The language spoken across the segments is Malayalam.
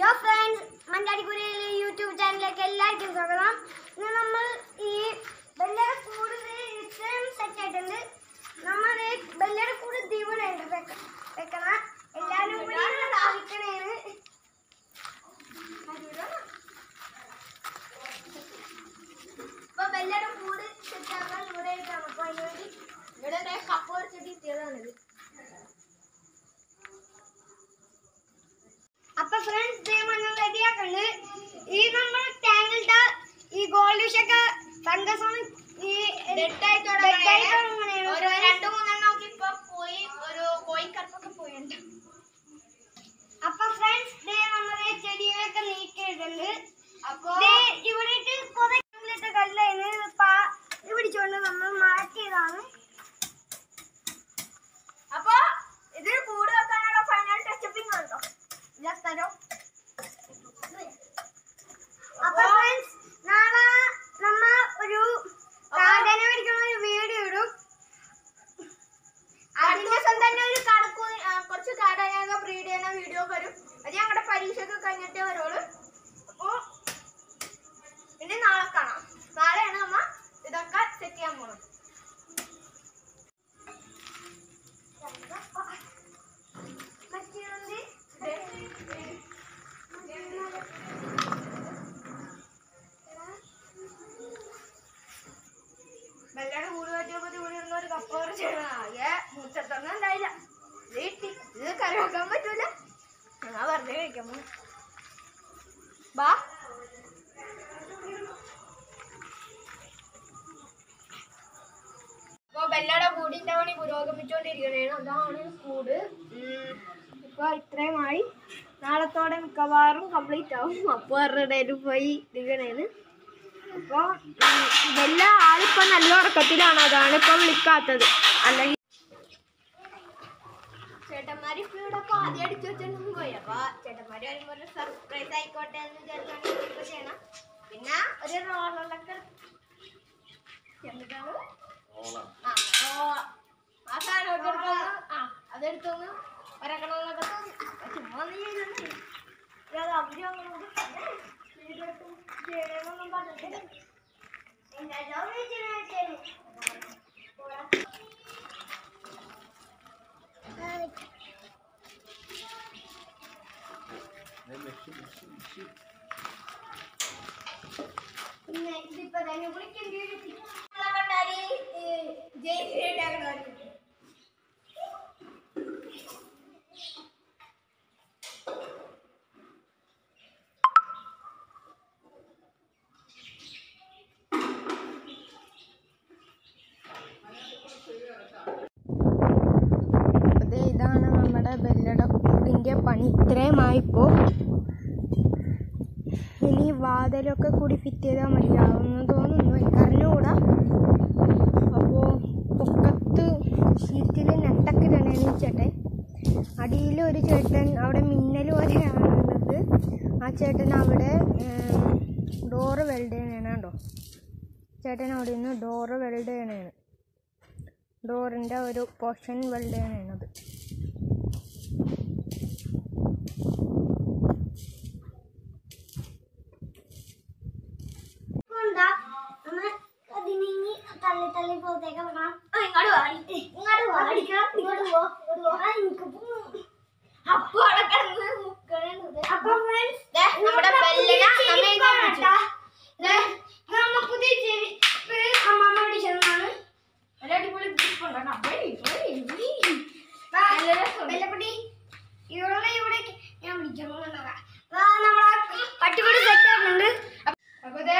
യോ ഫ്രണ്ട്സ് മഞ്ചാടിക്കുരയിലെ യൂട്യൂബ് ചാനലിലേക്ക് എല്ലാവർക്കും സ്വാഗതം ഇന്ന് നമ്മൾ ഈ ബെല്ലയുടെ കൂട് ഇത്രയും സെറ്റ് ആയിട്ടുണ്ട് നമ്മൾ ബെല്ലയുടെ കൂട് ദിവണുണ്ട് വെക്കണം എല്ലാവരും കൂടി സാധിക്കണേന്ന് ഇപ്പൊ ബെല്ലയുടെ കൂട് സെറ്റ് ആക്കാൻ ഇവിടെ എടുക്കണം അപ്പൊ അതിന് വേണ്ടി ഇവിടെ കപ്പ് കുറച്ചിട്ട് ഇട്ടിയതാണിത് അപ്പൊ ഫ്രണ്ട്സ് നമ്മൾ റെഡിയാക്കണ്ട് ഈ നമ്മൾ ടാങ്കിലിട്ട ഈ ഗോൾഡ് ഫിഷ് ഒക്കെ ഫംഗസ് ഈ Dead ആയി dead ആയി തുടങ്ങുകയാണ്. തുടങ്ങുകയാണ്. ഒരു രണ്ട് മൂന്നെണ്ണം ഒക്കെ ഇപ്പൊ പോയി ഒരു കോഴിക്കറുപ്പൊക്കെ പോയിട്ടുണ്ട് അപ്പൊ ഫ്രണ്ട്സ് ദേ നമ്മുടെ ചെടികളൊക്കെ നീക്കിയിട്ടുണ്ട് അപ്പൊ ദേ ഇവിടെ ഇട്ട് കുറെ ടാങ്കിലിട്ട കല്ലായിരുന്നു പാ ഇത് പിടിച്ചോണ്ട് നമ്മൾ മാറ്റിയതാണ് അപ്പൊ ഇത് കൂട് വെക്കാനുള്ള ഫൈനൽ ടച്ചപ്പിംഗ് ഉണ്ടോ ഇല്ല സ്ഥലം അപ്പൊ ഫ്രണ്ട്സ് നാളെ നമ്മ ഒരു കാടനെ മേടിക്കുന്ന ഒരു വീഡിയോ ഇടും അടുത്ത ദിവസം തന്നെ ഒരു കടക്കു കുറച്ച് കാടാനൊക്കെ ബ്രീഡ് ചെയ്യുന്ന വീഡിയോ വരും അത് ഞങ്ങളുടെ പരീക്ഷയൊക്കെ കഴിഞ്ഞിട്ടേ വരുള്ളൂ അപ്പൊ ഇനി നാളെ കാണാം നാളെയാണ് നമ്മ ഇതൊക്കെ സെറ്റ് ചെയ്യാൻ പോകുന്നത് മറ്റേ വെള്ളയുടെ കൂട് പറ്റിയപ്പോ ഇവിടെ ഇരുന്ന ഒരു കപ്പോറ് ചെയ്യണം ആകെ മുറ്റത്തൊന്നും ഉണ്ടായില്ല ഇത് കിട്ടി ഇത് കറി വെക്കാൻ പറ്റൂല ഞാൻ വെറുതെ കഴിക്കാൻ പോകും ബാ ഇപ്പൊ ബെല്ലയുടെ കൂടിന്റെ പണി പുരോഗമിച്ചുകൊണ്ടിരിക്കണേണ് അതാണ് കൂട് ഉം. ഇപ്പൊ ഇത്രയുമായി നാളത്തോടെ മിക്കവാറും കംപ്ലീറ്റ് ആവും അപ്പൊ അവരുടെ പോയി ഇരിക്കണേന് അപ്പൊ ഉം, ബെല്ല ആളിപ്പോ നല്ല ഉറക്കത്തിലാണ് അതാണ് ഇപ്പൊ വിളിക്കാത്തത് അല്ലെങ്കിൽ ചേട്ടന്മാര് ഇപ്പൊ ഇവിടെ ആദ്യം അടിച്ചു വെച്ചിട്ടും പോയി അപ്പൊ ചേട്ടന്മാര് വരുമ്പോ ഒരു സർപ്രൈസ് ആയിക്കോട്ടെ എന്ന് വിചാരിച്ചാണ് ഇപ്പൊ ചെയ്യണം പിന്നെ ഒരു റോളൊക്കെ എന്താണ് ആ റോള ആ സാധനം ഒക്കെ എടുത്തോന്ന് ആ അതെടുത്തോന്ന് ഒരക്കണമെന്നൊക്കെ തോന്നി അപ്പൊ ചുമ്മാ ഒന്ന് ചെയ്തു അത് അവര് അങ്ങനെ വീഡിയോ ചെയ്യണമെന്നൊന്നും പറഞ്ഞിട്ടില്ല പിന്നെ ഇതിപ്പോ തന്നെ വിളിക്കേണ്ടി വരും അതെ ഇതാണ് നമ്മുടെ ബെല്ലയുടെ കൂടിൻ്റെ പണി ഇത്രയുമായിപ്പോ ഇനി വാതിലൊക്കെ കൂടി ഫിറ്റ് ചെയ്താൽ മതിയാവുമെന്ന് തോന്നുന്നു എനിക്കറിഞ്ഞുകൂടാ അപ്പോൾ പൊക്കത്ത് ഷീറ്റിൽ നെട്ടൊക്കെ ഇടണേന്ന് ചേട്ടൻ അടിയിൽ ഒരു ചേട്ടൻ അവിടെ മിന്നൽ പോലെയാണുള്ളത് ആ ചേട്ടൻ അവിടെ ഡോറ് വെൽഡ് ചെയ്യണേണ് കേട്ടോ ചേട്ടൻ അവിടെ നിന്ന് ഡോറ് വെൽഡ് ചെയ്യണേണ് ഡോറിൻ്റെ ഒരു പോർഷൻ വെൽഡ് ചെയ്യണത് കൊണ്ടാ നമ്മൾ അതിനിങ്ങി തള്ളി തള്ളി പുറത്തേക്ക് ഇറങ്ങണം ഇങ്ങോട്ട് വാടി ഇങ്ങോട്ട് വാടിക്കണം ഇങ്ങോട്ട് പോ ഇങ്ങോട്ട് പോ ആ, എനിക്ക് പോ. അപ്പൊ അവിടെ കിടന്ന് മുക്കണത് അപ്പൊ friends, ദേ, നമ്മുടെ നമ്മുടെ ബെല്ലിനെ പുതിയ നമ്മ ചെരുപ്പ് ഇതാ പിടിച്ചു. കേട്ടാ. ദേ, ഇത് നമ്മ പുതിയ ചെരുപ്പ് അമ്മമ്മ മേടിച്ചതാണ്. ഒരു അടിപൊളി ഗ്രിപ്പ് ഉണ്ട് കേട്ടോ. വെയ്, വെയ്, വെയ്. വാ, നല്ല രസമുണ്ട്. ബെല്ലപ്പൊടി. ഇവിടെ ഇവിടേക്ക് ഞാൻ പിടിക്കണം കൊണ്ടുപോകാം. വാ, നമ്മളെ പട്ടിപ്പൊടി സെറ്റ് ആക്കുന്നുണ്ട് അപ്പൊ ദേ,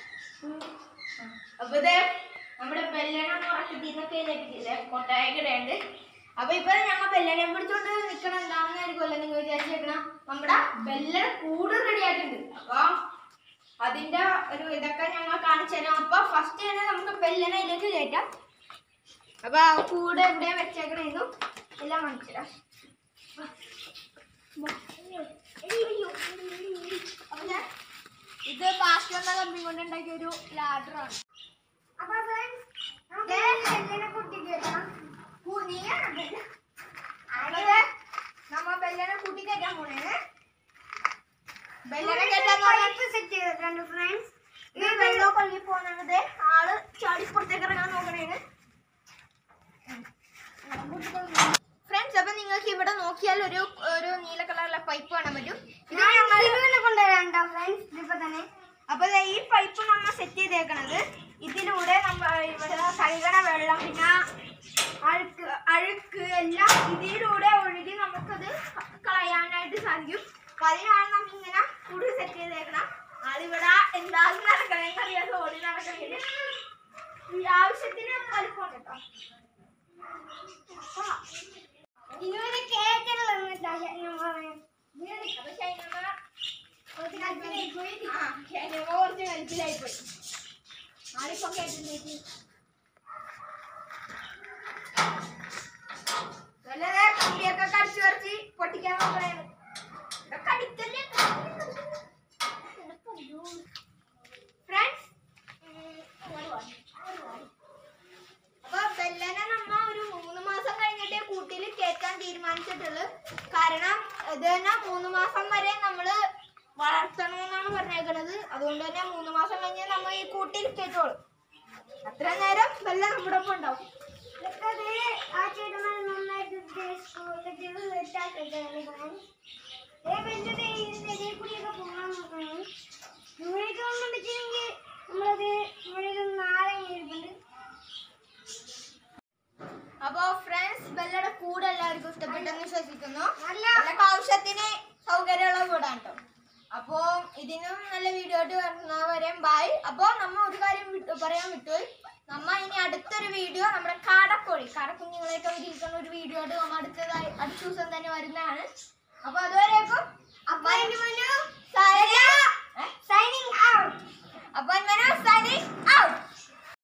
അപ്പൊ ദേ, നമ്മുടെ ബെല്ലനെ ഉറക്കി തിന്നൊക്കെ ചെയ്തിട്ടില്ലേ കൊട്ടായക്കിടയുണ്ട് അപ്പൊ ഇപ്പൊ ഞങ്ങൾ ബെല്ലനെ പിടിച്ചോണ്ട് നിക്കണം എന്താണെന്നായിരിക്കുമല്ലോ നിങ്ങൾ വിചാരിച്ചേക്കണം നമ്മുടെ ബെല്ലനെ കൂട് റെഡി ആയിട്ടുണ്ട് അപ്പൊ അതിന്റെ ഒരു ഇതൊക്കെ ഞങ്ങൾ കാണിച്ചു തരാം അപ്പൊ ഫസ്റ്റ് തന്നെ നമുക്ക് ബെല്ലനെ ഇതിലേക്ക് കയറ്റാം അപ്പൊ ആ കൂട് എവിടെ വെച്ചേക്കണേന്നു എല്ലാം കാണിച്ചു തരാം അപ്പൊ ഞാൻ ഇത് പാസ്റ്റ് എന്ന കമ്പി കൊണ്ട് ഉണ്ടാക്കിയ ഒരു ലാഡറാണ് അപ്പൊ friends, നമുക്ക് ബെല്ലിനെ കുത്തിക്കേറ്റാം. നീയാണ് ബെല്ല. അവിടെ നമ്മ ബെല്ലനെ കൂട്ടി കയറ്റാൻ പോണേ നോക്കണത് ആള് ചാടിപ്പുറത്തേക്ക് ഇറങ്ങാൻ നോക്കണേന് ഫ്രണ്ട്സ് അപ്പൊ നിങ്ങൾക്ക് ഇവിടെ നോക്കിയാൽ ഒരു ഒരു നീല കളറിലെ പൈപ്പ് കാണാൻ പറ്റും ഇത് ഞങ്ങൾ ഇതിനെ കൊണ്ടുവരാണ്ടോ ഫ്രണ്ട്സ് ഇപ്പൊ തന്നെ അപ്പൊ ദേ ഈ പൈപ്പ് നമ്മൾ സെറ്റ് ചെയ്തേക്കണത് ഇതിലൂടെ നമ്മൾ ഇവിടെ കഴുകണ വെള്ളം പിന്നെ അഴുക്ക് അഴുക്ക് എല്ലാം ഇതിലൂടെ ഒഴുകി നമുക്കത് കളയാനായിട്ട് സാധിക്കും അപ്പൊ അതിനാണ് നമ്മൾ ഇങ്ങനെ കൂടി സെറ്റ് ചെയ്തേക്കണം അതിവിടെ എന്തായാലും നടക്കണമെങ്കിൽ അറിയാതെ ഓടി നടക്കണമെങ്കിൽ ഈ ആവശ്യത്തിന് വലിപ്പം കേട്ടോ ഇന്നുവരെ കേക്കൽ വന്നിട്ടാ അപ്പൊ ഷൈനമ്മ കുറച്ച് കൽപ്പിലായി പോയി ആ ഷൈനമ്മ കുറച്ച് കൽപ്പിലായി പോയി ആളിപ്പോ കേട്ടില്ലേക്ക് വല്ലതെ കമ്പിയൊക്കെ കടിച്ചു പറിച്ച് പൊട്ടിക്കാൻ നോക്കണേന്ന് ഇതൊക്കെ അടിക്കല്ലേ ഫ്രണ്ട്സ് അപ്പൊ ബെല്ലനെ നമ്മ ഒരു മൂന്ന് മാസം കഴിഞ്ഞിട്ടേ കൂട്ടിൽ കേറ്റാൻ തീരുമാനിച്ചിട്ടുള്ളൂ കാരണം ഇത് തന്നെ മൂന്ന് മാസം വരെ നമ്മള് വളർത്തണമെന്നാണ് പറഞ്ഞേക്കണത് അതുകൊണ്ട് തന്നെ മൂന്ന് മാസം കഴിഞ്ഞ് നമ്മൾ ഈ കൂട്ടിൽ കേട്ടോളും അത്ര നേരം ബെല്ല നമ്മുടെ ഒപ്പം ഉണ്ടാവും ഇതൊക്കെ ആ ചേട്ടന്മാർ നന്നായിട്ട് സ്കൂളിൽ സെറ്റാക്കിയിട്ടാണ് വലിയ ഇതിന്റെ കൂടിയൊക്കെ പോകാൻ നോക്കണം ഇവിടേക്ക് വന്നിട്ടുണ്ടെങ്കിൽ നമ്മളത് ഇവിടെ ഒരു നാരങ്ങ ഇരിപ്പുണ്ട് അപ്പൊ ഫ്രണ്ട്സ് ബെല്ലയുടെ കൂടെ എല്ലാവർക്കും ഇഷ്ടപ്പെട്ടെന്ന് വിശ്വസിക്കുന്നു നല്ല നമുക്ക് ആവശ്യത്തിന് സൗകര്യമുള്ള കൂടാണ് കേട്ടോ അപ്പോ ഇതിനും നല്ല വീഡിയോ ആയിട്ട് വരുന്നവരെ ബൈ അപ്പോ നമ്മ ഒരു കാര്യം വിട്ടു പറയാൻ വിട്ടുപോയി നമ്മ ഇനി അടുത്തൊരു വീഡിയോ നമ്മുടെ കാടക്കോഴി കാടക്കുഞ്ഞുങ്ങളെയൊക്കെ വിരിയിക്കുന്ന ഒരു വീഡിയോ ആയിട്ട് നമ്മ അടുത്തതായി അടുത്ത ദിവസം തന്നെ വരുന്നതാണ് അപ്പൊ അതുവരേക്കും